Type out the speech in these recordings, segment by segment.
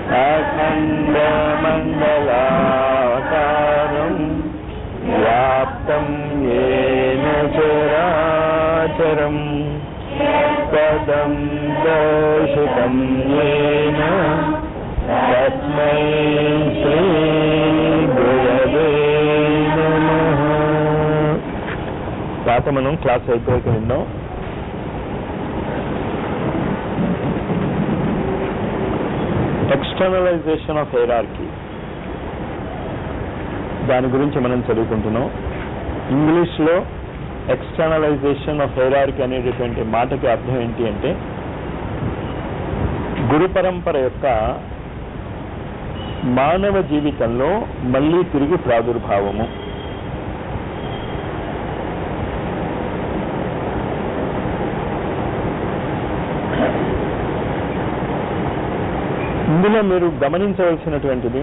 अखण्डमण्डलाकारम् व्याप्तं येन चराचरम् पदं दर्शितं येन तस्मै श्रीगुरवे नमः పాత మనం క్లాస్ అయిపోయాక విన్నాం ఎక్స్టర్నలైజేషన్ ఆఫ్ హెయిరార్కీ దాని గురించి మనం చదువుకుంటున్నాం ఇంగ్లీష్లో ఎక్స్టర్నలైజేషన్ ఆఫ్ హెయిరార్కీ అనేటటువంటి మాటకి అర్థం ఏంటి అంటే గురు పరంపర యొక్క మానవ జీవితంలో మళ్ళీ తిరిగి ప్రాదుర్భావము ఇందులో మీరు గమనించవలసినటువంటిది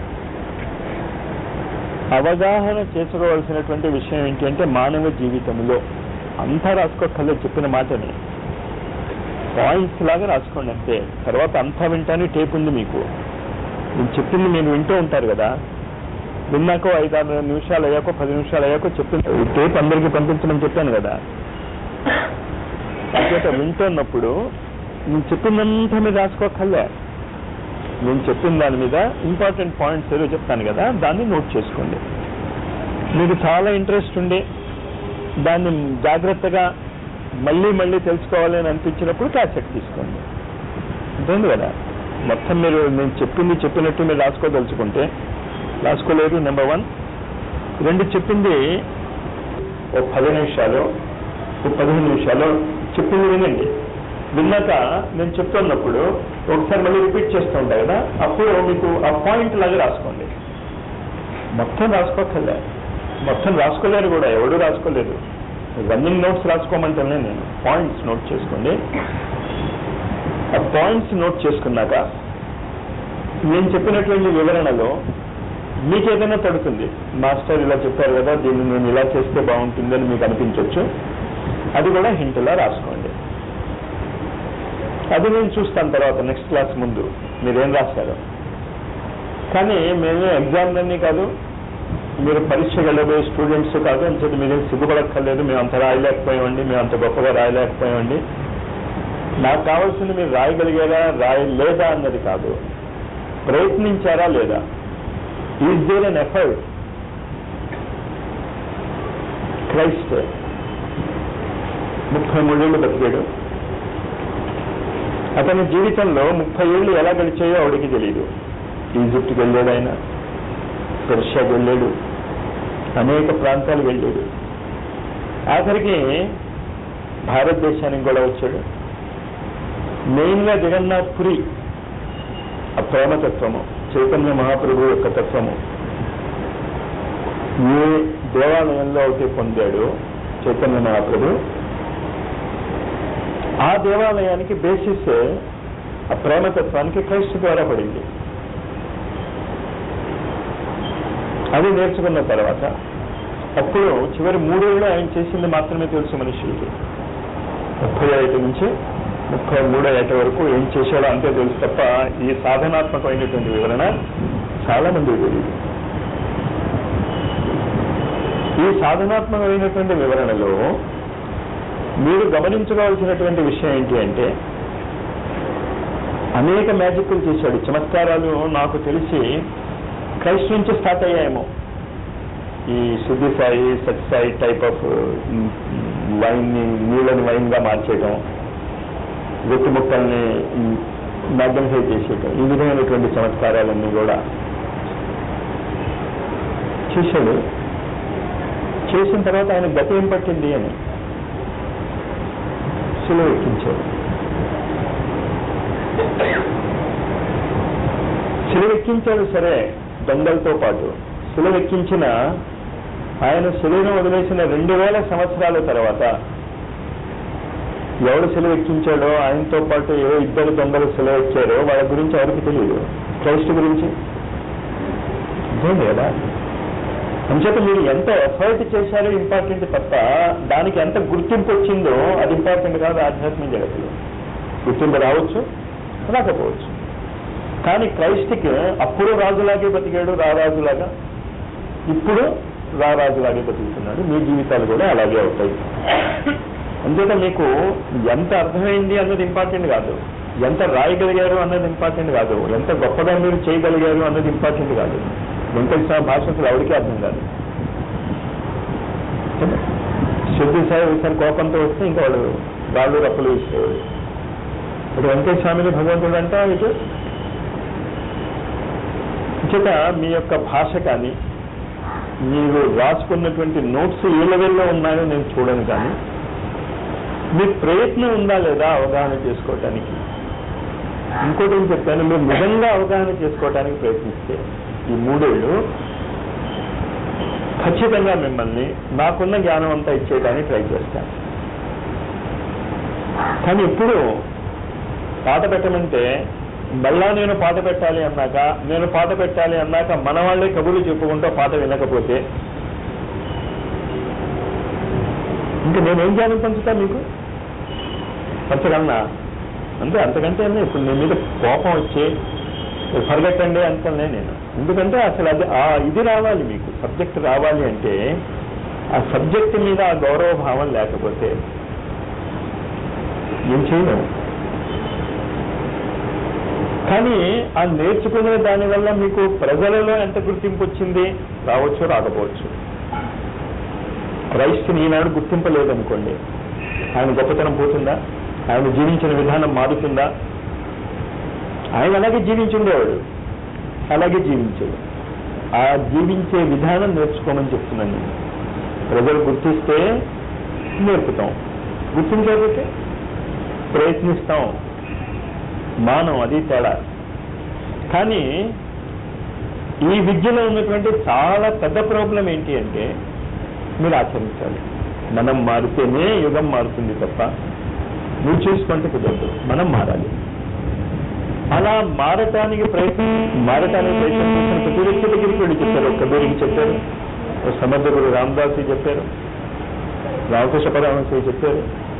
అవగాహన చేసుకోవలసినటువంటి విషయం ఏంటి అంటే మానవ జీవితంలో అంతా రాసుకోకర్లేదు చెప్పిన మాటని పాయింట్స్ లాగా రాసుకోండి అంతే తర్వాత అంతా వింటానే టేప్ ఉంది మీకు నేను చెప్పింది మీరు వింటూ ఉంటారు కదా విన్నాకో ఐదు ఆరు నిమిషాలు అయ్యాకో పది నిమిషాలు అయ్యాకో చెప్పింది ఈ టేప్ అందరికీ పంపించమని చెప్పాను కదా అంచేత వింటున్నప్పుడు నేను చెప్పిందంతా మీరు రాసుకోకర్లే నేను చెప్పిన దాని మీద ఇంపార్టెంట్ పాయింట్స్ ఏదో చెప్తాను కదా దాన్ని నోట్ చేసుకోండి మీకు చాలా ఇంట్రెస్ట్ ఉండి దాన్ని జాగ్రత్తగా మళ్ళీ మళ్ళీ తెలుసుకోవాలి అని అనిపించినప్పుడు క్యాసెట్ తీసుకోండి అంతేంది కదా మొత్తం మీరు నేను చెప్పింది చెప్పినట్టు మీరు రాసుకోదలుచుకుంటే రాసుకోలేదు నెంబర్ వన్ రెండు చెప్పింది ఓ పది నిమిషాలు ఓ పదిహేను నిమిషాలు చెప్పింది వినండి విన్నాక నేను చెప్తున్నప్పుడు ఒకసారి మళ్ళీ రిపీట్ చేస్తూ ఉంటాయి కదా అప్పుడు మీకు ఆ పాయింట్ లాగా రాసుకోండి మొత్తం రాసుకోకర్లే మొత్తం రాసుకోలేరు కూడా ఎవడు రాసుకోలేదు రన్నింగ్ నోట్స్ రాసుకోమంటేనే నేను పాయింట్స్ నోట్ చేసుకోండి ఆ పాయింట్స్ నోట్ చేసుకున్నాక నేను చెప్పినటువంటి వివరణలో మీకు ఏదైనా తడుతుంది మాస్టర్ ఇలా చెప్పారు కదా దీన్ని నేను ఇలా చేస్తే బాగుంటుందని మీకు అనిపించవచ్చు అది కూడా హింటులా రాసుకోండి అది నేను చూస్తాను తర్వాత నెక్స్ట్ క్లాస్ ముందు మీరేం రాశారు కానీ మేము ఎగ్జామ్లన్నీ కాదు మీరు పరీక్ష వెళ్ళబోయే స్టూడెంట్స్ కాదు అని చెప్పి మీరేం సిగ్గుపడక్కర్లేదు మేము అంత రాయలేకపోయామండి మేము అంత గొప్పగా రాయలేకపోయామండి నాకు కావాల్సింది మీరు రాయగలిగారా రాయలేదా అన్నది కాదు ప్రయత్నించారా లేదా is there an effort Christ ముప్పై మూడేళ్ళు బతికాడు అతని జీవితంలో ముప్పై ఏళ్ళు ఎలా గడిచాయో ఆవిడికి తెలియదు ఈజిప్ట్కి వెళ్ళాడు ఆయన పెర్షియాకి వెళ్ళాడు అనేక ప్రాంతాలు వెళ్ళాడు ఆఖరికి భారతదేశానికి కూడా వచ్చాడు మెయిన్గా జగన్నాథ్ పురి ఆ ప్రేమతత్వము చైతన్య మహాప్రభు యొక్క తత్వము ఏ దేవాలయంలో అయితే పొందాడు చైతన్య మహాప్రభు ఆ దేవాలయానికి బేసిస్ ఆ ప్రేమతత్వానికి క్రైస్తు ద్వారా పడింది అది నేర్చుకున్న తర్వాత అప్పుడు చివరి మూడేళ్ళు ఆయన చేసింది మాత్రమే తెలుసు మనుషులకి ముప్పై ఐదు నుంచి ముప్పై మూడో ఏట వరకు ఏం చేశాడో అంతే తెలుసు తప్ప ఈ సాధనాత్మకమైనటువంటి వివరణ చాలా మంది తెలియదు ఈ సాధనాత్మకమైనటువంటి వివరణలో మీరు గమనించుకోవాల్సినటువంటి విషయం ఏంటి అంటే అనేక మ్యాజిక్లు చేశాడు చమత్కారాలు నాకు తెలిసి క్రైస్ట్ నుంచి స్టార్ట్ అయ్యాయేమో ఈ శుద్ధి Sai Sathya Sai type of wine ని నీళ్ళని వైన్ గా మార్చేయడం వెట్టి ముక్కల్ని మ్యాగ్నిఫై చేసేయటం ఈ విధమైనటువంటి చమత్కారాలన్నీ కూడా చేశాడు చేసిన తర్వాత ఆయన గత ఏం పట్టింది అని సులువు ఎక్కించాడు సులువెక్కించాడు సరే దొంగలతో పాటు సులువెక్కించిన ఆయన శరీరం వదిలేసిన రెండు వేల సంవత్సరాల తర్వాత ఎవడు సెలవెక్కించాడో ఆయనతో పాటు ఏ ఇద్దరు దొంగలు సెలవెక్కారో వాళ్ళ గురించి ఎవరికి తెలియదు క్రైస్ట్ గురించి అర్థం లేదా అంచేత మీరు ఎంత ఎఫర్ట్ చేశారో ఇంపార్టెంట్ తప్ప దానికి ఎంత గుర్తింపు వచ్చిందో అది ఇంపార్టెంట్ కాదు ఆధ్యాత్మిక జగత్తులో గుర్తింపు రావచ్చు రాకపోవచ్చు కానీ క్రైస్ట్కి అప్పుడు రాజులాగే బతికాడు రారాజులాగా ఇప్పుడు రారాజులాగే బతుకుతున్నాడు మీ జీవితాలు కూడా అలాగే అవుతాయి అంచేత మీకు ఎంత అర్థమైంది అన్నది ఇంపార్టెంట్ కాదు ఎంత రాయగలిగారు అన్నది ఇంపార్టెంట్ కాదు ఎంత గొప్పగా మీరు చేయగలిగారు అన్నది ఇంపార్టెంట్ కాదు వెంకటేశ్వర భాష అసలు ఎవరికి అర్థం కాదు శుద్ధి సాయి ఒకసారి కోపంతో వస్తే ఇంకా వాడు రాళ్ళు రప్పులు ఇచ్చేవాడు ఇటు వెంకటేశ్వర స్వామిని భగవంతుడు అంట ఇటు చేత మీ యొక్క భాష కానీ మీరు రాసుకున్నటువంటి నోట్స్ ఏ లెవెల్లో ఉన్నాయో నేను చూడను కానీ మీ ప్రయత్నం ఉందా లేదా అవగాహన చేసుకోవటానికి ఇంకోటి ఏం చెప్పాను మీరు నిజంగా అవగాహన చేసుకోవటానికి ప్రయత్నిస్తే ఈ మూడేళ్ళు ఖచ్చితంగా మిమ్మల్ని నాకున్న జ్ఞానం అంతా ఇచ్చేయడానికి ట్రై చేస్తాను కానీ ఇప్పుడు పాట పెట్టమంటే మళ్ళా నేను పాట పెట్టాలి అన్నాక నేను పాట పెట్టాలి అన్నాక మన వాళ్ళే కబుర్లు చెప్పుకుంటూ పాట వినకపోతే ఇంకా నేనేం జ్ఞానం పంచుతా మీకు పంచగలనా అంతే అంతకంటే అన్నీ ఇప్పుడు నీ మీద కోపం వచ్చి పరిగెట్టండి అంటలే నేను ఎందుకంటే అసలు అది ఆ ఇది రావాలి మీకు సబ్జెక్ట్ రావాలి అంటే ఆ సబ్జెక్ట్ మీద ఆ గౌరవ భావం లేకపోతే ఏం చేయను కానీ ఆ నేర్చుకునే దానివల్ల మీకు ప్రజలలో ఎంత గుర్తింపు వచ్చింది రావచ్చు రాకపోవచ్చు క్రైస్తుని ఈనాడు గుర్తింపలేదనుకోండి ఆయన గొప్పతనం పోతుందా ఆయన జీవించిన విధానం మారుతుందా ఆయన అలాగే జీవించుండేవాడు అలాగే జీవించాడు ఆ జీవించే విధానం నేర్చుకోమని చెప్తున్నాను నేను ప్రజలు గుర్తిస్తే నేర్పుతాం గుర్తించకపోతే ప్రయత్నిస్తాం మానం అది తేడా కానీ ఈ విద్యలో ఉన్నటువంటి చాలా పెద్ద ప్రాబ్లం ఏంటి అంటే మీరు ఆచరించాలి మనం మారితేనే యుగం మారుతుంది తప్ప నువ్వు చూసుకుంటే కుదరదు మనం మారాలి అలా మారటానికి ప్రయత్నం మారటానికి ప్రయత్నం చేసిన ప్రతి వ్యక్తి దగ్గరికి వెళ్ళి చెప్పారు ఒక కబీరికి చెప్పారు ఒక సమర్థకుడు రామదాసి చెప్పారు రామకృష్ణ పరమహంస చెప్పారు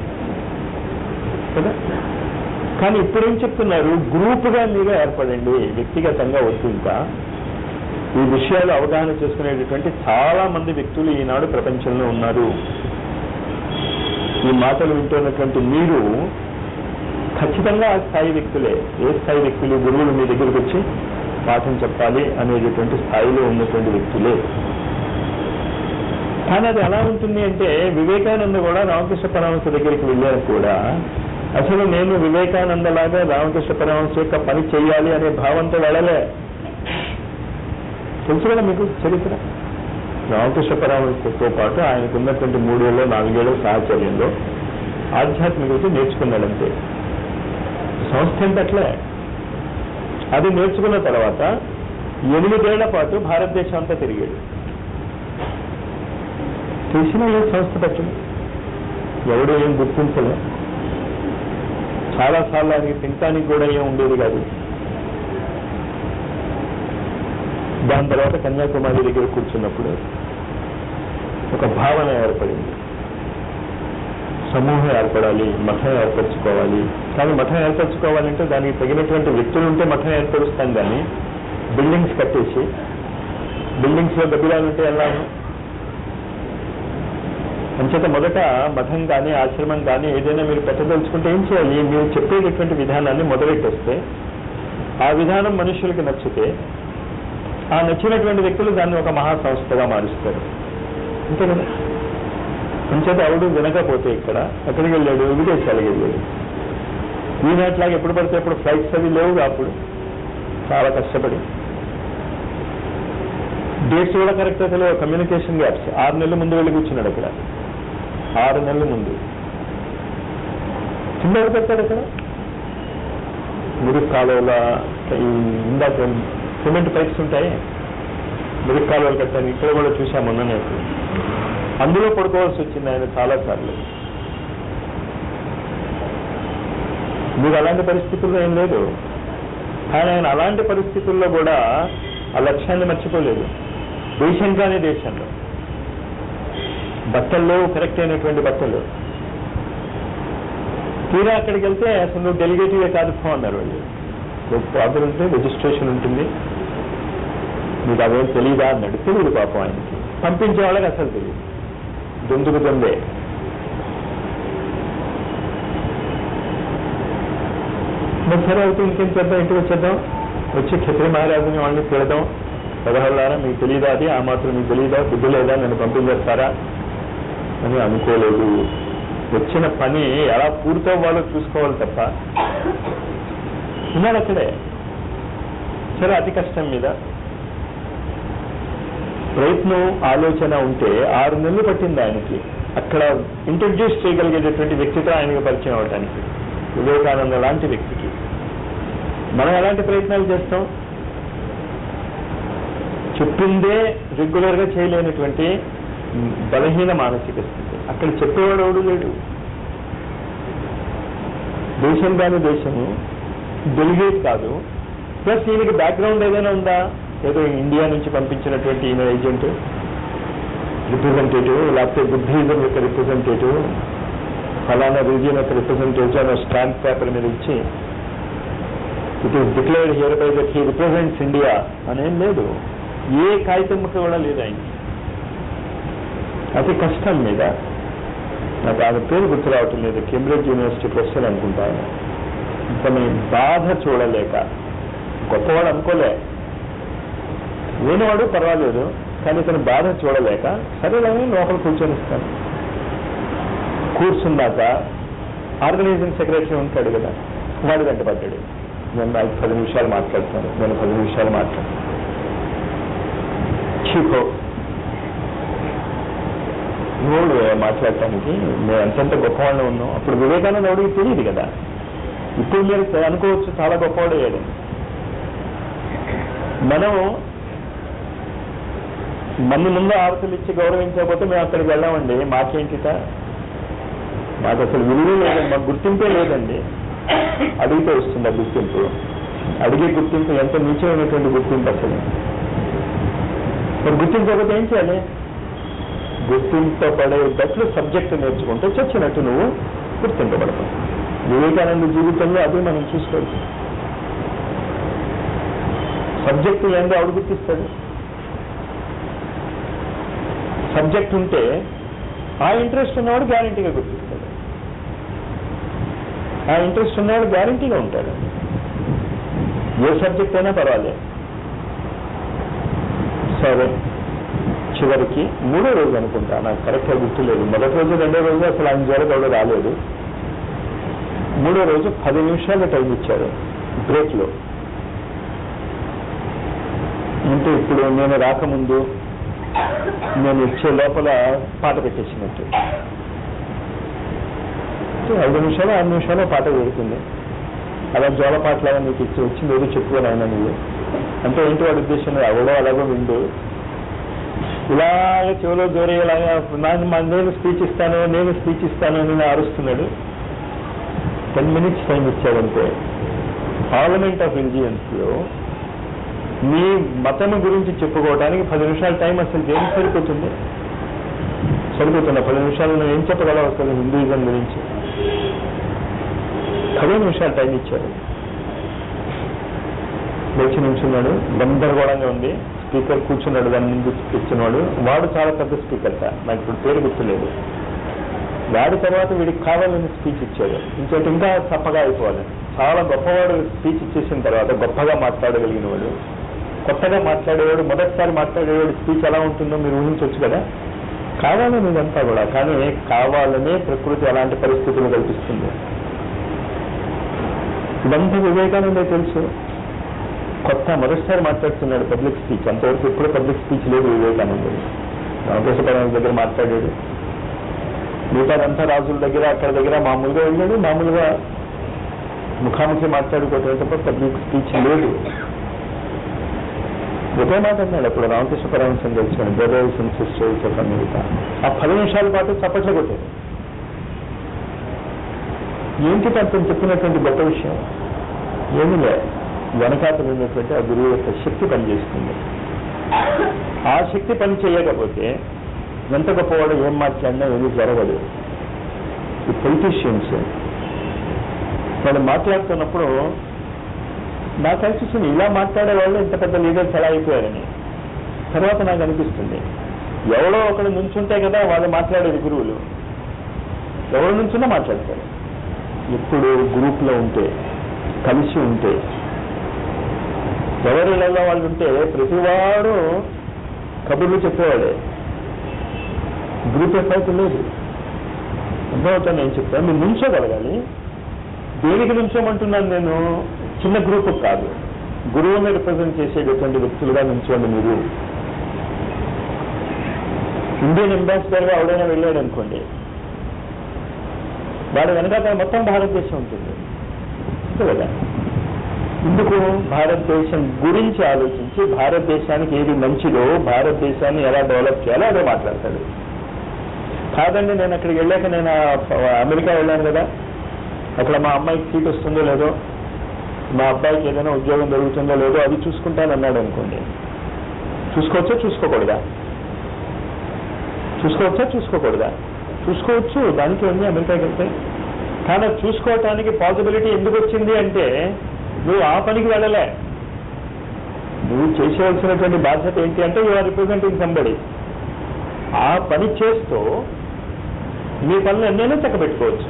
కదా కానీ ఇప్పుడు ఏం చెప్తున్నారు గ్రూపుగా మీరు ఏర్పడండి వ్యక్తిగతంగా వద్దు ఇంకా ఈ విషయాలు అవగాహన చేసుకునేటటువంటి చాలా మంది వ్యక్తులు ఈనాడు ప్రపంచంలో ఉన్నారు ఈ మాటలు వింటున్నటువంటి మీరు ఖచ్చితంగా ఆ స్థాయి వ్యక్తులే ఏ స్థాయి వ్యక్తులు గురువులు మీ దగ్గరికి వచ్చి పాఠం చెప్పాలి అనేటటువంటి స్థాయిలో ఉన్నటువంటి వ్యక్తులే కానీ అది ఎలా ఉంటుంది అంటే వివేకానంద కూడా రామకృష్ణ పరమహంస దగ్గరికి వెళ్ళారు కూడా అసలు నేను వివేకానంద లాగా రామకృష్ణ పరమహంస యొక్క పని చేయాలి అనే భావంతో వెళ్ళలే తెలుసు కదా మీకు చరిత్ర రామకృష్ణ పరమహంసతో పాటు ఆయనకు ఉన్నటువంటి మూడేళ్ళు నాలుగేళ్ళు సాహచర్యంలో ఆధ్యాత్మికత నేర్చుకున్నాడంతే సంస్థ ఏంటట్లే అది నేర్చుకున్న తర్వాత ఎనిమిదేళ్ల పాటు భారతదేశం అంతా తిరిగాడు తెలిసిన ఏ సంస్థ పెట్టింది ఎవడు ఏం గుర్తించలే చాలాసార్లు ఆయనకి తినటానికి కూడా ఏం ఉండేది కాదు దాని తర్వాత కన్యాకుమారి దగ్గర కూర్చున్నప్పుడు ఒక భావన ఏర్పడింది సమూహం ఏర్పడాలి మఠం ఏర్పరచుకోవాలి కానీ మఠం ఏర్పరచుకోవాలంటే దానికి తగినటువంటి వ్యక్తులు ఉంటే మఠం ఏర్పరుస్తాం కానీ బిల్డింగ్స్ కట్టేసి బిల్డింగ్స్ లో గబ్బిలాలు ఉంటే వెళ్ళాను అంచేత మొదట మఠం కానీ ఆశ్రమం కానీ ఏదైనా మీరు పెట్టదలుచుకుంటే ఏం చేయాలి మీరు చెప్పేటటువంటి విధానాన్ని మొదలెట్టేస్తే ఆ విధానం మనుషులకి నచ్చితే ఆ నచ్చినటువంటి వ్యక్తులు దాన్ని ఒక మహా సంస్థగా మారుస్తారు అంతే కదా అంచేత ఎవడు వినకపోతే ఇక్కడ ఎక్కడికి వెళ్ళాడు విదేశాలకు వెళ్ళాడు ఈనాట్లాగా ఎప్పుడు పడితే ఎప్పుడు ఫ్లైట్స్ అవి లేవుగా అప్పుడు చాలా కష్టపడి డేట్స్ కూడా కరెక్ట్ అయితే కమ్యూనికేషన్ గ్యాప్స్ ఆరు నెలల ముందు వెళ్ళి కూర్చున్నాడు అక్కడ ఆరు నెలల ముందు కింద ఎవరు పెట్టాడు అక్కడ మురుగు కాలువల ఈ ఇందాక సిమెంట్ పైప్స్ ఉంటాయి మురుగు కాలువలు కట్టాను ఇక్కడ కూడా చూసాం మొన్ననే అందులో పడుకోవాల్సి వచ్చింది ఆయన చాలా సార్లు మీరు అలాంటి పరిస్థితుల్లో ఏం లేదు కానీ ఆయన అలాంటి పరిస్థితుల్లో కూడా ఆ లక్ష్యాన్ని మర్చిపోలేదు దేశం కానీ దేశంలో బట్టల్లో కరెక్ట్ అయినటువంటి బట్టలు తీరా అక్కడికి వెళ్తే అసలు నువ్వు డెలిగేటివే కాదు పో అన్నారు వాళ్ళు ఫాదర్ ఉంటే రిజిస్ట్రేషన్ ఉంటుంది మీకు అవేం తెలియదా అన్నాడు తెలియదు పాపం ఆయనకి పంపించే వాళ్ళకి అసలు తెలియదు దొందుకు దొందే మరి సరే అయితే ఇంకేం చేద్దాం ఇంటికి వచ్చేద్దాం వచ్చి క్షత్రియ మహారాజుని వాళ్ళని తిడదాం పదహారులారా మీకు తెలియదా అది ఆ మాత్రం మీకు తెలియదా బుద్ధి లేదా నన్ను పంపించేస్తారా అని అనుకోలేదు వచ్చిన పని ఎలా పూర్తవ్వాలో చూసుకోవాలి తప్ప ఉన్నాడు అక్కడే సరే అతి కష్టం మీద ప్రయత్నం ఆలోచన ఉంటే ఆరు నెలలు పట్టింది ఆయనకి అక్కడ ఇంట్రడ్యూస్ చేయగలిగేటటువంటి వ్యక్తితో ఆయనకి పరిచయం అవడానికి వివేకానంద లాంటి వ్యక్తికి మనం ఎలాంటి ప్రయత్నాలు చేస్తాం చెప్పిందే రెగ్యులర్ గా చేయలేనటువంటి బలహీన మానసిక స్థితి అక్కడ చెప్పేవాడు ఎవడు లేడు దేశం కాని దేశము డెలిగేట్ కాదు ప్లస్ ఈయనకి బ్యాక్గ్రౌండ్ ఏదైనా ఉందా ఏదో ఇండియా నుంచి పంపించినటువంటి ఈయన ఏజెంట్ రిప్రజెంటేటివ్ లేకపోతే బుద్ధిజం యొక్క రిప్రజెంటేటివ్ ఫలానా రీజియన్ యొక్క రిప్రజెంటేటివ్ అని స్టాంప్ పేపర్ మీద ఇచ్చి it is declared here by that he represents India అనేం లేదు ఏ కాగితం ముక్క కూడా లేదు ఆయన అతి కష్టం మీద నాకు ఆయన పేరు గుర్తు రావటం లేదు కేంబ్రిడ్జ్ యూనివర్సిటీ ప్రొఫెసర్ అనుకుంటాను తన బాధ చూడలేక గొప్పవాడు అనుకోలే లేనివాడు పర్వాలేదు కానీ తన బాధ చూడలేక సరేలేని లోపల కూర్చొనిస్తాను కూర్చున్నాక ఆర్గనైజింగ్ సెక్రటరీ ఉంటాడు కదా వాడు వెంట పడ్డాడు నేను నాకు పది నిమిషాలు మాట్లాడతాను నేను పది నిమిషాలు మాట్లాడతాను చీకో నువ్వు మాట్లాడటానికి మేము ఎంతెంత గొప్పవాళ్ళు ఉన్నాం అప్పుడు వివేకానంద ఎవడికి తెలియదు కదా ఇప్పుడు మీరు అనుకోవచ్చు చాలా గొప్పవాడు అయ్యాడు మనం మంది ముందు ఆరతులు ఇచ్చి గౌరవించకపోతే మేము అక్కడికి వెళ్ళామండి మాకేంటిట మాకు అసలు విలువ లేదండి మాకు గుర్తింపే లేదండి అడిగితే వస్తుంది ఆ గుర్తింపు అడిగే గుర్తింపు ఎంత నీచమైనటువంటి గుర్తింపు అసలు మరి గుర్తించకపోతే ఏం చేయాలి గుర్తింపబడేటట్లు సబ్జెక్ట్ నేర్చుకుంటే చచ్చినట్టు నువ్వు గుర్తింపబడతావు వివేకానంద జీవితంలో అదే మనం చూసుకోవచ్చు సబ్జెక్టు ఏందో ఆవిడ గుర్తిస్తాడు సబ్జెక్ట్ ఉంటే ఆ ఇంట్రెస్ట్ ఉన్నవాడు గ్యారంటీగా గుర్తిస్తాడు ఆ ఇంట్రెస్ట్ ఉన్నవాడు గ్యారంటీగా ఉంటాడు ఏ సబ్జెక్ట్ అయినా పర్వాలేదు సరే చివరికి మూడో రోజు అనుకుంటా నాకు కరెక్ట్గా గుర్తులేదు మొదటి రోజు రెండో రోజు అసలు ఆయన జ్వరం ఎవడో రాలేదు మూడో రోజు పది నిమిషాలు టైం ఇచ్చారు బ్రేక్లో అంటే ఇప్పుడు నేను రాకముందు నేను ఇచ్చే లోపల పాట పెట్టేసినట్టు ఐదు నిమిషాలు ఆరు నిమిషాలు పాట పెడుతుంది అలా జోల పాటలాగా నీకు ఇచ్చి వచ్చింది ఏదో చెప్పుకొని ఆయన నువ్వు అంటే ఏంటి వాడి ఉద్దేశం ఎవడో అలాగో విండు ఇలాగ చెవిలో జోరేలాగా నాకు మా నేను స్పీచ్ ఇస్తాను నేను స్పీచ్ ఇస్తాను అని నేను అరుస్తున్నాడు టెన్ మినిట్స్ టైం ఇచ్చాడంటే పార్లమెంట్ ఆఫ్ రిలిజియన్స్ లో మీ మతం గురించి చెప్పుకోవడానికి పది నిమిషాల టైం అసలు దేనికి సరిపోతుంది సరిపోతున్నా పది నిమిషాలు నువ్వు ఏం చెప్పగలవు అసలు హిందూయిజం గురించి పదే నిమిషాలు టైం ఇచ్చారు లేచి నిల్చున్నాడు గందరగోళంగా ఉంది స్పీకర్ కూర్చున్నాడు దాని ముందు ఇచ్చినవాడు వాడు చాలా పెద్ద స్పీకర్ నాకు ఇప్పుడు పేరు గుర్తులేదు వాడి తర్వాత వీడికి కావాలని స్పీచ్ ఇచ్చాడు ఇంకోటి ఇంకా తప్పగా అయిపోవాలి చాలా గొప్పవాడు స్పీచ్ ఇచ్చేసిన తర్వాత గొప్పగా మాట్లాడగలిగిన వాడు కొత్తగా మాట్లాడేవాడు మొదటిసారి మాట్లాడేవాడు స్పీచ్ ఎలా ఉంటుందో మీరు ఊహించవచ్చు కదా కావాలని ఇదంతా కూడా కానీ కావాలనే ప్రకృతి అలాంటి పరిస్థితులు కల్పిస్తుంది ఇదంతా వివేకానందే తెలుసు కొత్త మొదటిసారి మాట్లాడుతున్నాడు పబ్లిక్ స్పీచ్ అంతవరకు ఎప్పుడు పబ్లిక్ స్పీచ్ లేదు వివేకానంద రామకృష్ణపరమ దగ్గర మాట్లాడాడు మిగతాదంతా రాజుల దగ్గర అక్కడ దగ్గర మామూలుగా వెళ్ళాడు మామూలుగా ముఖాముఖి మాట్లాడుకోవటం తప్ప పబ్లిక్ స్పీచ్ లేదు ఒకే మాట అన్నాడు అప్పుడు రామకృష్ణ పరమహంసం తెలిసాడు brothers and sisters of America ఆ పది నిమిషాల పాటు చప్పట్లు కొట్టాడు ఏంటి అతను చెప్పినటువంటి గొప్ప విషయం ఏమీ లే వెనకాతలు ఉన్నటువంటి ఆ గురువు యొక్క శక్తి పనిచేస్తుంది ఆ శక్తి పని చేయకపోతే ఎంత గొప్పవాడు ఏం మాట్లాడినా ఏమీ జరగదు ఈ పొలిటీషియన్స్ వాళ్ళు మాట్లాడుతున్నప్పుడు నాకు అనిపిస్తుంది ఇలా మాట్లాడే వాళ్ళు ఇంత పెద్ద లీడర్స్ ఎలా అయిపోయారని తర్వాత నాకు అనిపిస్తుంది ఎవడో ఒకడు నుంచుంటే కదా వాళ్ళు మాట్లాడేది గురువులు ఎవరి నుంచున్నా మాట్లాడతారు ఇప్పుడు గ్రూప్లో ఉంటే కలిసి ఉంటే ఎవరి ఇళ్లలో వాళ్ళు ఉంటే ప్రతివాడు కబుర్లు చెప్పేవాడే గ్రూప్ ఎఫ్ లేదు అర్థమవుతాను నేను చెప్తాను మీరు నుంచోగలగాలి దేనికి నుంచోమంటున్నాను నేను చిన్న గ్రూప్ కాదు గురువుని రిప్రజెంట్ చేసేటటువంటి వ్యక్తులుగా నుంచోండి మీరు ఇండియన్ అంబాసిడర్గా ఎవడైనా వెళ్ళాడు అనుకోండి వాడు వెనకాల మొత్తం భారతదేశం ఉంటుంది అంతే కదా ఇందుకు భారతదేశం గురించి ఆలోచించి భారతదేశానికి ఏది మంచిదో భారతదేశాన్ని ఎలా డెవలప్ చేయాలో అదే మాట్లాడతాడు కాదండి నేను అక్కడికి వెళ్ళాక నేను ఆ అమెరికా వెళ్ళాను కదా అక్కడ మా అమ్మాయికి సీట్ వస్తుందో లేదో మా అబ్బాయికి ఏదైనా ఉద్యోగం దొరుకుతుందో లేదో అది చూసుకుంటానన్నాడు అనుకోండి చూసుకోవచ్చా చూసుకోకూడదా చూసుకోవచ్చా చూసుకోకూడదా చూసుకోవచ్చు దానికి ఉంది అమెరికాకి వెళ్తే కానీ అది చూసుకోవటానికి పాసిబిలిటీ ఎందుకు వచ్చింది అంటే నువ్వు ఆ పనికి వెళ్ళలే నువ్వు చేసేవలసినటువంటి బాధ్యత ఏంటి అంటే యు ఆర్ రిప్రజెంటింగ్ సంబడి ఆ పని చేస్తూ మీ పనులు ఎన్నైనా చక్కబెట్టుకోవచ్చు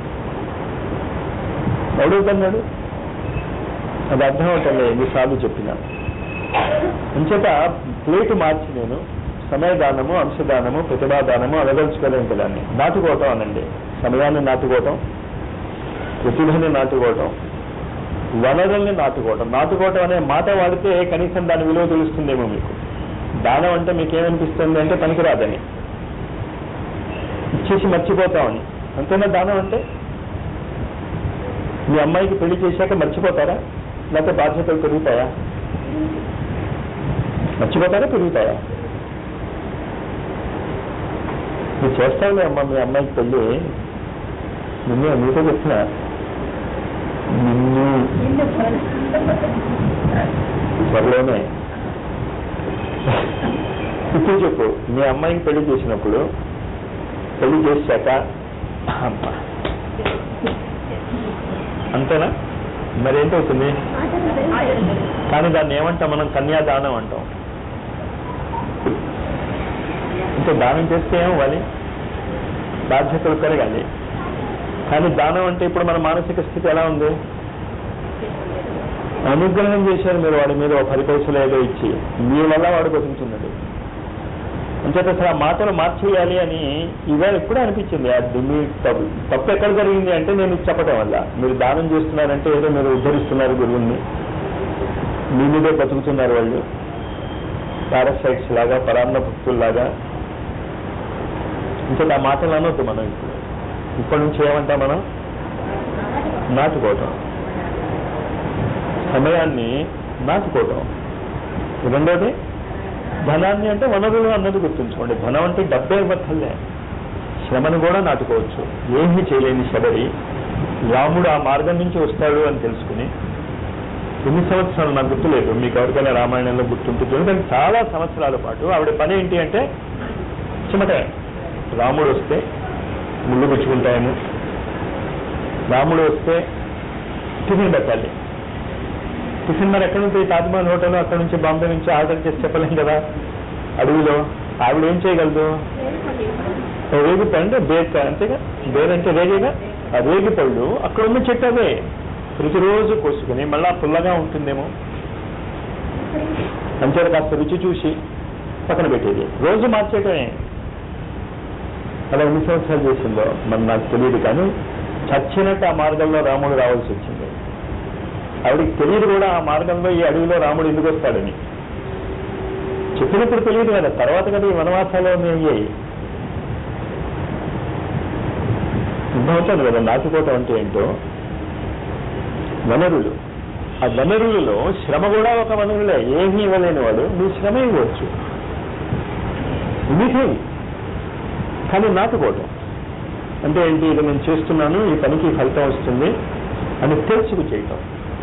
ఎవడవుతున్నాడు అది అర్థం అవుతుంది ఎన్నిసార్లు చెప్పినా అంచేత ప్లేట్ మార్చి నేను సమయదానము అంశదానము ప్రతిభాదానము అనదలుచుకోలేని దాన్ని నాటుకోవటం అనండి సమయాన్ని నాటుకోవటం ప్రతిభని నాటుకోవటం వనరుల్ని నాటుకోవటం నాటుకోవటం అనే మాట వాడితే కనీసం దాని విలువ తెలుస్తుందేమో మీకు దానం అంటే మీకు ఏమనిపిస్తుంది అంటే పనికిరాదని ఇచ్చేసి మర్చిపోతామని అంతేనా దానం అంటే మీ అమ్మాయికి పెళ్లి చేశాక మర్చిపోతారా లేకపోతే బాధ్యతలు పెరుగుతాయా మర్చిపోతారా పెరుగుతాయా నువ్వు చేస్తావులే అమ్మ మీ అమ్మాయికి పెళ్ళి నిన్ను నీతో చెప్తున్నా నిన్ను త్వరలోనే ఇప్పుడు చెప్పు మీ అమ్మాయికి పెళ్లి చేసినప్పుడు పెళ్లి చేశాక అమ్మా అంతేనా మరేంటవుతుంది కానీ దాన్ని ఏమంటాం మనం కన్యాదానం అంటాం అంటే దానం చేస్తే ఏమవ్వాలి బాధ్యతలు పెరగాలి కానీ దానం అంటే ఇప్పుడు మన మానసిక స్థితి ఎలా ఉంది అనుగ్రహం చేశారు మీరు వాడి మీద ఒక పది పైసలు ఏదో ఇచ్చి మీ వల్ల వాడు బతుకుతున్నాడు అంచేత అసలు ఆ మాటలు మార్చేయాలి అని ఇవాళ ఇప్పుడే అనిపించింది అది మీ తప్పు తప్పు ఎక్కడ జరిగింది అంటే నేను ఇది చెప్పడం వల్ల మీరు దానం చేస్తున్నారంటే ఏదో మీరు ఉద్ధరిస్తున్నారు గురువుని మీ మీదే బతుకుతున్నారు వాళ్ళు పారాసైట్స్ లాగా పరాన్న భక్తుల్లాగా ఇంకా ఆ మాటలు అనొద్దు మనం ఇప్పుడు ఇప్పటి నుంచి ఏమంటాం మనం నాటుకోవటం సమయాన్ని నాటుకోవటం రెండోది ధనాన్ని అంటే వనరులు అన్నది గుర్తుంచుకోండి ధనం అంటే డబ్బే ఇవ్వక్కర్లే శ్రమను కూడా నాటుకోవచ్చు ఏమీ చేయలేని శబరి రాముడు ఆ మార్గం నుంచి వస్తాడు అని తెలుసుకుని ఎన్ని సంవత్సరాలు నాకు గుర్తులేదు మీకు ఎవరికైనా రామాయణంలో గుర్తుంటుంది ఎందుకంటే చాలా సంవత్సరాల పాటు ఆవిడ పని ఏంటి అంటే చిమటే రాముడు వస్తే ముళ్ళు గుచ్చుకుంటాయేమో రాముడు వస్తే టిఫిన్ పెట్టాలి టిఫిన్ మరి ఎక్కడి నుంచి తాజ్మహల్ హోటల్ అక్కడ నుంచి బాంబే నుంచి ఆర్డర్ చేసి చెప్పలేం కదా అడవిలో ఆవిడ ఏం చేయగలదు రేగి పండు బేర్ అంతేగా బేర్ అంటే రేగిగా ఆ రేగి పళ్ళు అక్కడ ఉన్న చెట్టు అవే ప్రతిరోజు కోసుకుని మళ్ళా పుల్లగా ఉంటుందేమో అంచేత కాస్త రుచి చూసి పక్కన పెట్టేది రోజు మార్చేయటమే అలా ఎన్ని సంవత్సరాలు చేసిందో మరి నాకు తెలియదు కానీ చచ్చినట్టు ఆ మార్గంలో రాముడు రావాల్సి వచ్చింది ఆవిడకి తెలియదు కూడా ఆ మార్గంలో ఈ అడవిలో రాముడు ఎందుకు వస్తాడని చెప్పినప్పుడు తెలియదు కదా తర్వాత కదా ఈ వనవాసాలు అయ్యాయి అర్థమవుతుంది కదా నాటుకోవటం అంటే ఏంటో వనరులు ఆ వనరులలో శ్రమ కూడా ఒక వనరులే ఏమీ ఇవ్వలేని వాడు నువ్వు శ్రమ ఇవ్వచ్చు ఎనీథింగ్ కానీ నాటుకోవటం అంటే ఏంటి ఇది నేను చేస్తున్నాను ఈ పనికి ఫలితం వస్తుంది అని తెలుసుకు చేయటం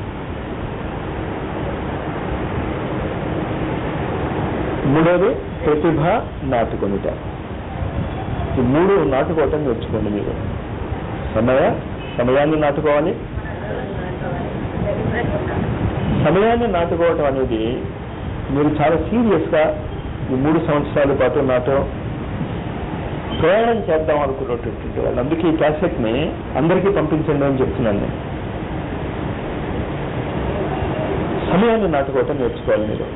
మూడోది ప్రతిభ నాటుకొనుట ఈ మూడు నాటుకోవటం నేర్చుకోండి మీరు సమయ సమయాన్ని నాటుకోవాలి సమయాన్ని నాటుకోవటం అనేది మీరు చాలా సీరియస్గా ఈ మూడు సంవత్సరాల పాటు నాతో ప్రయాణం చేద్దాం అనుకున్నటువంటి వాళ్ళు అందుకే ఈ క్యాసెట్ని అందరికీ పంపించండి అని చెప్తున్నాను నేను సమయాన్ని నాటుకోవటం నేర్చుకోవాలి మీరు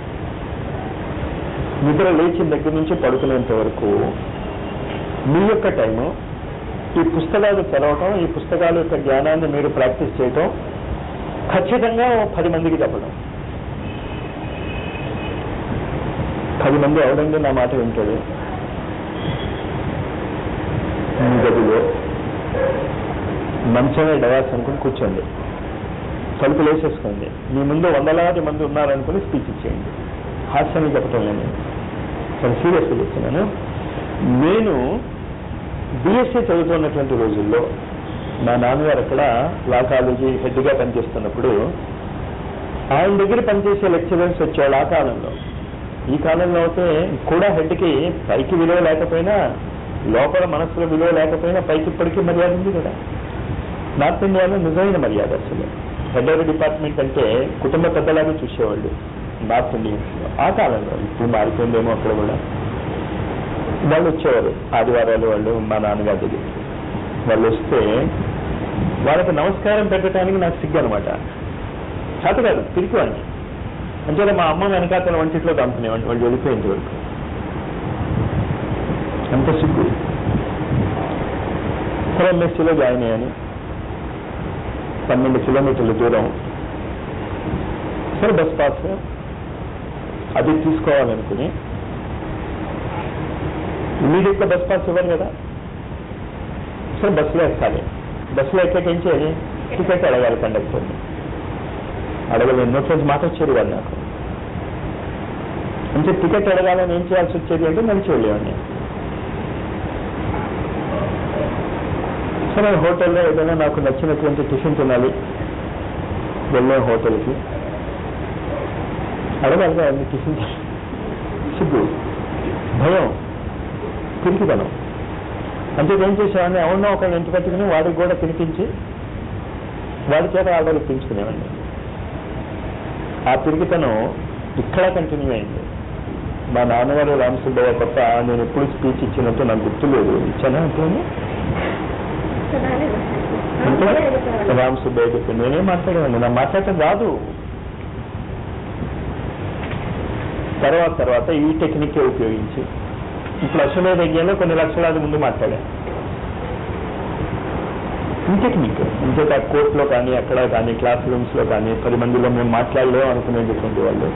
నిద్ర లేచిన దగ్గర నుంచి పడుకునేంత వరకు మీ యొక్క టైము ఈ పుస్తకాలు చదవటం ఈ పుస్తకాల యొక్క జ్ఞానాన్ని మీరు ప్రాక్టీస్ చేయటం ఖచ్చితంగా ఓ పది మందికి చెప్పడం పది మంది అవడండి నా మాట వింటాడు మీ గదిలో మంచమే డయాస్ అనుకుని కూర్చోండి తలుపులు వేసేసుకోండి మీ ముందు వందలాది మంది ఉన్నారనుకుని స్పీచ్ ఇచ్చేయండి హాస్యాన్ని చెప్పటం లేదు చాలా సీరియస్గా చెప్తున్నాను నేను బిఎస్సీ చదువుతున్నటువంటి రోజుల్లో మా నాన్నగారు అక్కడ లా కాలేజీ హెడ్గా పనిచేస్తున్నప్పుడు ఆయన దగ్గర పనిచేసే లెక్చరర్స్ వచ్చేవాళ్ళు ఆ కాలంలో ఈ కాలంలో అయితే కూడా హెడ్కి పైకి విలువ లేకపోయినా లోపల మనసులో విలువ లేకపోయినా పైకి ఇప్పటికీ మర్యాద ఉంది కదా నార్త్ ఇండియాలో నిజమైన మర్యాద అసలు హెడ్ ఆఫ్ డిపార్ట్మెంట్ అంటే కుటుంబ పెద్దలాగా చూసేవాళ్ళు నార్త్ ఇండియన్స్ ఆ కాలంలో ఇప్పుడు మారిపోయిందేమో అక్కడ కూడా వాళ్ళు వచ్చేవారు ఆదివారాలు వాళ్ళు మా నాన్నగారి దగ్గర వాళ్ళు వస్తే వాళ్ళకి నమస్కారం పెట్టడానికి నాకు సిగ్గు అనమాట చేత కాదు తిరిగి వాడిని అంటే మా అమ్మ వెనకాతల వంటిట్లో పంపుకునేవాడిని వాళ్ళు వెళ్ళిపోయేంత వరకు అంత సిగ్గు ఎంఎస్సీలో జాయిన్ అయ్యాను పన్నెండు కిలోమీటర్ల దూరం సరే బస్ పాస్ అది తీసుకోవాలనుకుని ఇమీడియట్గా బస్ పాస్ ఇవ్వరు కదా సరే బస్సులో ఎక్కాలి బస్సులో ఎక్కాక ఏం చేయాలి టికెట్ అడగాలి కండక్టర్ని అడగలేదు నోట్లోంచి మాట వచ్చేది వాళ్ళు నాకు అంటే టికెట్ అడగాలని ఏం చేయాల్సి వచ్చేది అంటే నడిచి వెళ్ళేవాడిని సరే హోటల్లో ఏదైనా నాకు నచ్చినటువంటి టిఫిన్ తినాలి వెళ్ళే హోటల్కి అడగాలిగా అన్ని టిఫిన్ సిగ్గు భయం తిరిగిదనం అంటే ఏం చేసేవాడిని అవునా ఒకళ్ళని ఇంటి కట్టుకుని వాడికి కూడా తినిపించి వాడి చేత ఆర్డర్ ఇప్పించుకునేవాడిని ఆ తిరిగితనం ఇక్కడ కంటిన్యూ అయింది మా నాన్నగారు రామసుబ్బయ్య కొత్త నేను ఎప్పుడు స్పీచ్ ఇచ్చినట్టు నాకు గుర్తులేదు ఇచ్చానా అంటే అంటే రామ్ సుబ్బయ్య చెప్పి నేనేం మాట్లాడేవాడిని నా మాట్లాడటం రాదు తర్వాత తర్వాత ఈ టెక్నికే ఉపయోగించి ఇప్పుడు అశ్వమేధ యజ్ఞంలో కొన్ని లక్షలాది ముందు మాట్లాడాను ఈ టెక్నిక్ ఇంకేత కోర్టులో కానీ అక్కడ కానీ క్లాస్ రూమ్స్ లో కానీ పది మందిలో మేము మాట్లాడలేము అనుకునేటటువంటి వాళ్ళు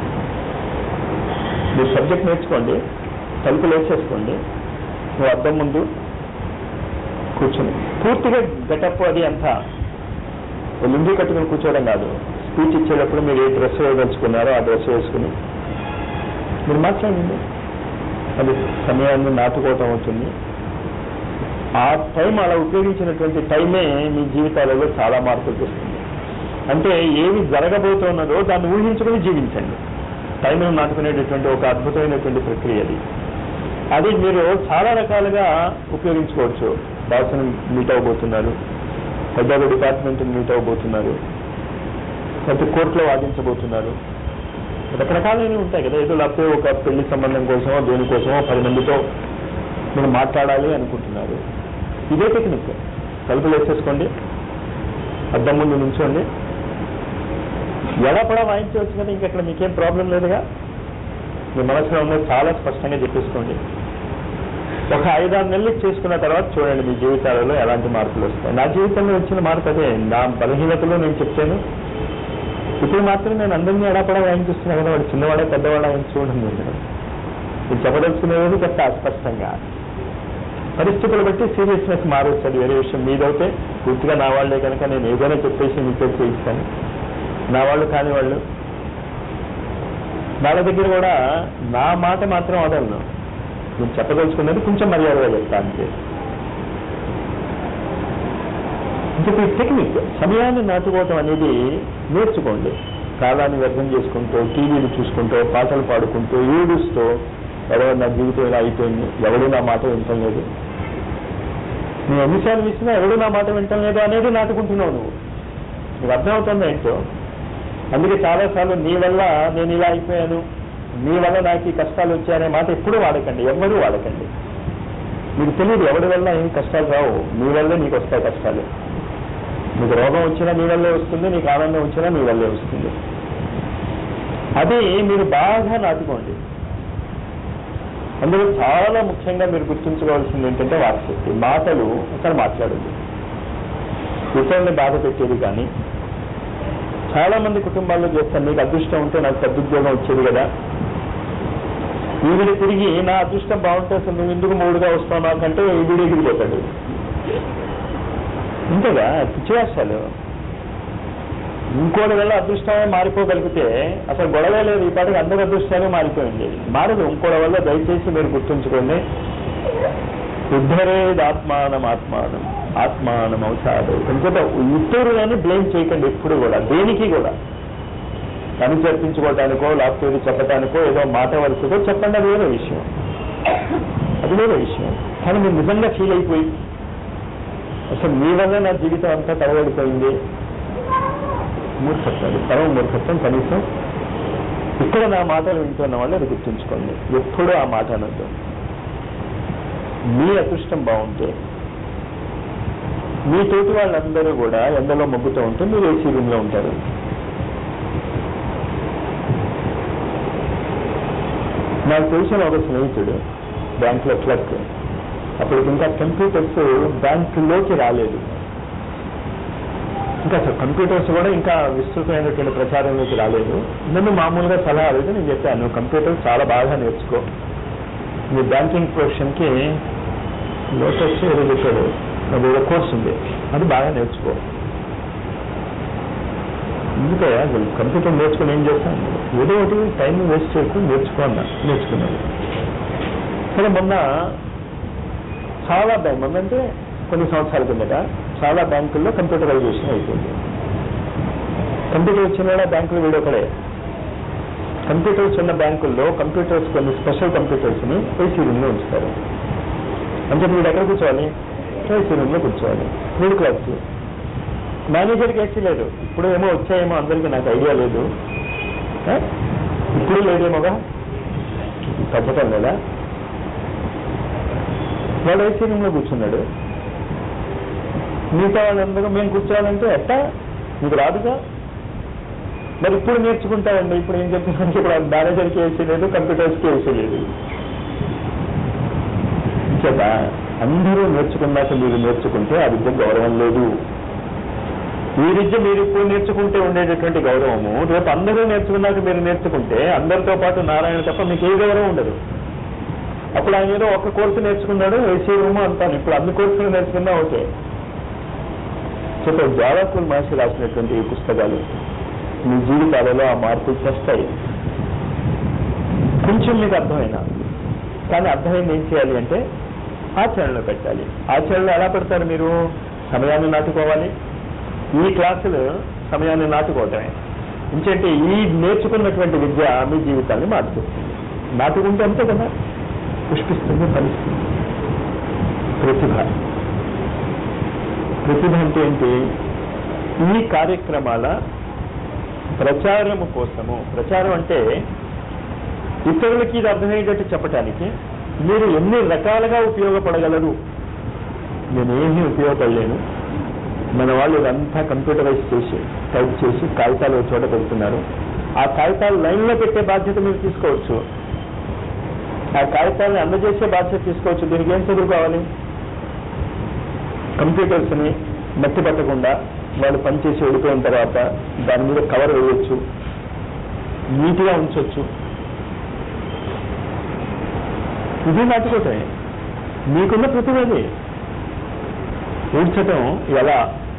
మీరు సబ్జెక్ట్ నేర్చుకోండి తలుపులు వేసేసుకోండి నువ్వు అర్థం ముందు కూర్చొని పూర్తిగా గెటప్ అది అంతా లుంగి కట్టుకుని కూర్చోవడం కాదు స్పీచ్ ఇచ్చేటప్పుడు మీరు ఏ డ్రెస్ వేయదలుచుకున్నారో ఆ డ్రెస్ వేసుకుని మీరు మాట్లాడండి అది సమయాన్ని నాటుకోవటం అవుతుంది ఆ టైం అలా ఉపయోగించినటువంటి టైమే మీ జీవితాలలో చాలా మార్పులు తెస్తుంది అంటే ఏమి జరగబోతున్నదో దాన్ని ఊహించుకుని జీవించండి టైంను నాటుకునేటటువంటి ఒక అద్భుతమైనటువంటి ప్రక్రియ అది అది మీరు చాలా రకాలుగా ఉపయోగించుకోవచ్చు బాసును మీట్ అవ్వబోతున్నారు పెద్ద డిపార్ట్మెంట్ మీట్ అవ్వబోతున్నారు లేకపోతే కోర్టులో వాదించబోతున్నారు రకరకాలైనవి ఉంటాయి కదా ఏదో లేకపోతే ఒక పెళ్లి సంబంధం కోసమో దేనికోసమో పది మందితో మీరు మాట్లాడాలి అనుకుంటున్నారు ఇదే టెక్నిక్ తలుపులు వేసేసుకోండి అద్దం ముందు నుంచోండి ఎలా కూడా వాయించవచ్చు కదా ఇంకెక్కడ మీకేం ప్రాబ్లం లేదుగా మీ మనసులో ఉన్నది చాలా స్పష్టంగా చెప్పేసుకోండి ఒక ఐదారు నెలలు చేసుకున్న తర్వాత చూడండి మీ జీవితాలలో ఎలాంటి మార్పులు వస్తాయి నా జీవితంలో వచ్చిన మార్పు అదే నా బలహీనతలో నేను చెప్తాను ఇప్పుడు మాత్రం నేను అందరినీ ఎడాపడా వాయించిస్తున్నా కదా వాడు చిన్నవాడే పెద్దవాడా అని చూడండి మీరు మీరు చెప్పదలుచుకునేది చెప్తా అస్పష్టంగా పరిస్థితులు బట్టి సీరియస్నెస్ మారవచ్చు అది వేరే విషయం మీదైతే పూర్తిగా నా వాళ్ళే కనుక నేను ఏదైనా చెప్పేసి మీతో చేయిస్తాను నా వాళ్ళు కాని వాళ్ళు వాళ్ళ దగ్గర కూడా నా మాట మాత్రం వదలను నేను చెప్పదలుచుకున్నది కొంచెం మర్యాదగా చెప్తా అంతే ఇంకొక టెక్నిక్ సమయాన్ని నాటుకోవటం అనేది నేర్చుకోండి కాలాన్ని వ్యర్థం చేసుకుంటూ టీవీలు చూసుకుంటూ పాటలు పాడుకుంటూ ఏడుస్తూ ఎవరో నా జీవితం ఇలా అయిపోయింది ఎవడు నా మాట వింటం లేదు నువ్వు ఎన్నిసార్లు ఇచ్చినా ఎవడు నా మాట వింటం లేదు అనేది నాటుకుంటున్నావు నువ్వు నీకు అర్థమవుతుంది ఏంటో అందుకే చాలాసార్లు నీ వల్ల నేను ఇలా అయిపోయాను నీ వల్ల నాకు ఈ కష్టాలు వచ్చాయనే మాట ఎప్పుడూ వాడకండి ఎవ్వరూ వాడకండి మీకు తెలియదు ఎవరి వల్ల ఏం కష్టాలు రావు నీ వల్లే నీకు వస్తాయి కష్టాలు నీకు రోగం వచ్చినా నీ వల్లే వస్తుంది నీకు ఆనందం వచ్చినా నీ వల్లే వస్తుంది అది మీరు బాగా నాటుకోండి అందులో చాలా ముఖ్యంగా మీరు గుర్తుంచుకోవాల్సింది ఏంటంటే వాక్శక్తి మాటలు అసలు మాట్లాడండి ఇతరుల్ని బాధ పెట్టేది కానీ చాలా మంది కుటుంబాల్లో చేస్తాను నీకు అదృష్టం ఉంటే నాకు సద్దుద్యోగం వచ్చేది కదా ఈవిడ తిరిగి నా అదృష్టం బాగుంటే అసలు నువ్వు ఎందుకు మూడుగా వస్తావు నాకంటే ఈవిడ ఎగిరిపోతాడు ఇంతేగా పిచ్చివేస్తాలు ఇంకోటి వల్ల అదృష్టమే మారిపోగలిగితే అసలు గొడవే లేదు ఈ పాటికి అందరి అదృష్టాలు మారిపోయింది మారదు ఇంకోటి వల్ల దయచేసి మీరు గుర్తుంచుకోండి ఉద్ధరేది ఆత్మానం ఆత్మానం ఆత్మానం అవుతాడు కొంచెం ఇతరులని బ్లేమ్ చేయకండి ఎప్పుడు కూడా దేనికి కూడా పని చర్చించుకోవటానికో లేకపోతే చెప్పటానికో ఏదో మాట వరుసతో చెప్పండి అది వేరే విషయం అది వేరే విషయం కానీ మీరు నిజంగా ఫీల్ అయిపోయి అసలు మీ వల్ల నా జీవితం అంతా తడబడిపోయింది మూర్ఖత్వం అది పరమ మూర్ఖత్వం కనీసం ఇక్కడ నా మాటలు వింటున్న వాళ్ళు అది గుర్తుంచుకోండి ఎప్పుడూ ఆ మాట అనొద్దు మీ అదృష్టం బాగుంటే మీ తోటి వాళ్ళందరూ కూడా ఎండలో మొగ్గుతూ ఉంటే మీరు ఏసీ రూమ్ లో ఉంటారు నాకు తెలిసిన ఒక స్నేహితుడు బ్యాంకులో క్లర్క్ అప్పుడు ఇంకా కంప్యూటర్స్ బ్యాంకులోకి రాలేదు ఇంకా అసలు కంప్యూటర్స్ కూడా ఇంకా విస్తృతమైనటువంటి ప్రచారంలోకి రాలేదు నన్ను మామూలుగా సలహా అడిగితే నేను చెప్పాను కంప్యూటర్ చాలా బాగా నేర్చుకో మీ బ్యాంకింగ్ ప్రొఫెషన్కి లోటస్ ఏదో చెప్పాడు అది ఏదో కోర్స్ ఉంది అది బాగా నేర్చుకో ఎందుకే అసలు కంప్యూటర్ నేర్చుకుని ఏం చేస్తాను ఏదో ఒకటి టైం వేస్ట్ చేయకుండా నేర్చుకో అన్నా నేర్చుకున్నాను సరే మొన్న చాలా బ్యాంక్ మొన్న అంటే కొన్ని సంవత్సరాల కిందట చాలా బ్యాంకుల్లో కంప్యూటరైజేషన్ అయిపోయింది కంప్యూటర్ వచ్చిన వాళ్ళ బ్యాంకులు వీడొకడే కంప్యూటర్స్ ఉన్న బ్యాంకుల్లో కంప్యూటర్స్ కొన్ని స్పెషల్ కంప్యూటర్స్ ని ఏసీ రూమ్ లో ఉంచుతారు అంటే వీడు ఎక్కడ కూర్చోవాలి ఏసీ రూమ్ లో కూర్చోవాలి వీడు క్లాస్ మేనేజర్కి ఏసీ లేదు ఇప్పుడు ఏమో వచ్చాయేమో అందరికీ నాకు ఐడియా లేదు ఆ? ఇప్పుడు లేదేమోగా తగ్గటం లేదా వాడు ఏసీ రూమ్ లో కూర్చున్నాడు మిగతా వాళ్ళందరూ మేము కూర్చోవాలంటే ఎట్టా మీకు రాదుగా మరి ఇప్పుడు నేర్చుకుంటారండి ఇప్పుడు ఏం చెప్తున్నాను ఇప్పుడు మేనేజర్కి ఏసీ లేదు కంప్యూటర్స్కి ఏసీ లేదు చేత అందరూ నేర్చుకున్నాక మీరు నేర్చుకుంటే ఆ విద్య గౌరవం లేదు ఈ విద్య మీరు ఇప్పుడు నేర్చుకుంటే ఉండేటటువంటి గౌరవము రేపు అందరూ నేర్చుకున్నాక మీరు నేర్చుకుంటే అందరితో పాటు నారాయణ తప్ప మీకు ఏ గౌరవం ఉండదు అప్పుడు ఆయన ఏదో ఒక కోర్సు నేర్చుకున్నాడు ఏసీ రూమ్ అంటాను ఇప్పుడు అన్ని కోర్సులు నేర్చుకున్నా ఓకే చెప్పే జ్వాలాకుల్ మహర్షి రాసినటువంటి ఈ పుస్తకాలు మీ జీవితాలలో ఆ మార్పులు తెస్తాయి కొంచెం మీకు అర్థమైనా కానీ అర్థమైంది ఏం చేయాలి అంటే ఆచరణలో పెట్టాలి ఆచరణలో ఎలా పెడతారు మీరు సమయాన్ని నాటుకోవాలి ఈ క్లాసులు సమయాన్ని నాటుకోవటమే ఎందుకంటే ఈ నేర్చుకున్నటువంటి విద్య మీ జీవితాన్ని మార్చేస్తుంది నాటుకుంటే అంతే కదా పుష్పిస్తుంది ఫలిస్తుంది ప్రతిభ ప్రతిభ అంటే ఏంటి ఈ కార్యక్రమాల ప్రచారము కోసము ప్రచారం అంటే ఇతరులకి ఇది అర్థమయ్యేటట్టు చెప్పటానికి మీరు ఎన్ని రకాలుగా ఉపయోగపడగలరు నేనేమీ ఉపయోగపడలేను మన వాళ్ళు ఇదంతా కంప్యూటరైజ్ చేసి టైప్ చేసి కాగితాలు ఒక చోట పెడుతున్నారు ఆ కాగితాలు లైన్లో పెట్టే బాధ్యత మీరు తీసుకోవచ్చు ఆ కాగితాలను అందజేసే బాధ్యత తీసుకోవచ్చు దీనికి ఏం చదువుకోవాలి కంప్యూటర్స్ని మట్టి పట్టకుండా వాళ్ళు పనిచేసి వెళ్ళిపోయిన తర్వాత దాని మీద కవర్ వేయొచ్చు నీట్గా ఉంచవచ్చు ఇది నాటుకోవటమే మీకున్న ప్రతిభ అది ఊడ్చటం ఎలా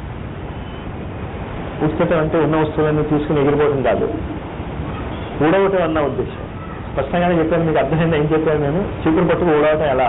ఊడ్చటం అంటే ఉన్న వస్తువులన్నీ తీసుకుని ఎగిరిపోవడం కాదు ఊడవటం అన్న ఉద్దేశం స్పష్టంగానే చెప్పాను మీకు అర్థమైంది ఏం చెప్పాను నేను చీపురు పట్టుకు ఊడవటం ఎలా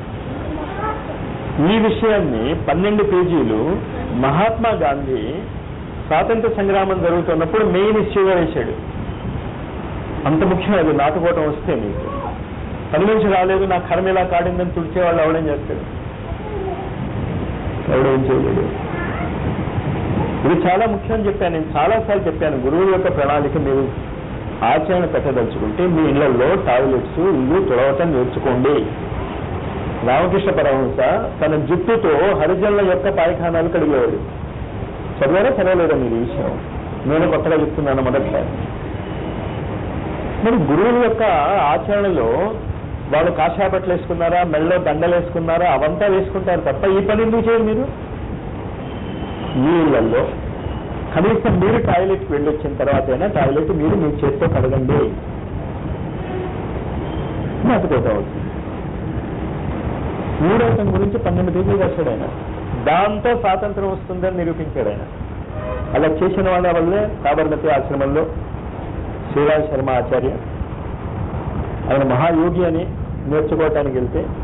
ఈ విషయాన్ని పన్నెండు పేజీలు మహాత్మా గాంధీ స్వాతంత్ర సంగ్రామం జరుగుతున్నప్పుడు మెయిన్ ఇష్యూగా వేశాడు అంత ముఖ్యం అది నాటుకోవటం వస్తే మీకు పని నుంచి రాలేదు నా కర్మ ఇలా కాడిందని తుడిచేవాళ్ళు అవడం చేస్తాడు ఎవడేం చేయలేడు ఇది చాలా ముఖ్యం అని చెప్పాను నేను చాలాసార్లు చెప్పాను గురువు యొక్క ప్రణాళిక మీరు ఆచరణ పెట్టదలుచుకుంటే మీ ఇళ్లలో టాయిలెట్స్ ఇల్లు తుడవటం నేర్చుకోండి రామకృష్ణ పరమహంస తన జుట్టుతో హరిజనుల యొక్క పాయఖానాలు కడిగేవాడు చదివారా చదవలేదా మీరు ఈ విషయం నేను కొత్తగా చెప్తున్నాను మొదటిసారి మరి గురువుల యొక్క ఆచరణలో వాళ్ళు కాషాయ బట్టలు వేసుకున్నారా మెళ్ళలో దండలు వేసుకున్నారా అవంతా వేసుకుంటారు తప్ప ఈ పని ఎందుకు చేయరు మీరు మీ ఇళ్లలో కనీసం మీరు టాయిలెట్కి వెళ్ళి వచ్చిన తర్వాత అయినా టాయిలెట్ మీరు మీ చేతితో కడగండి మతపోతా అవుతుంది మూడవతం గురించి పన్నెండు పేజీలు రాశాడు ఆయన దాంతో స్వాతంత్రం వస్తుందని నిరూపించాడు ఆయన అలా చేసిన వాళ్ళ వల్లే సాబర్మతి ఆశ్రమంలో శ్రీరామ్ శర్మ ఆచార్య ఆయన మహాయోగి అని నేర్చుకోవటానికి వెళ్తే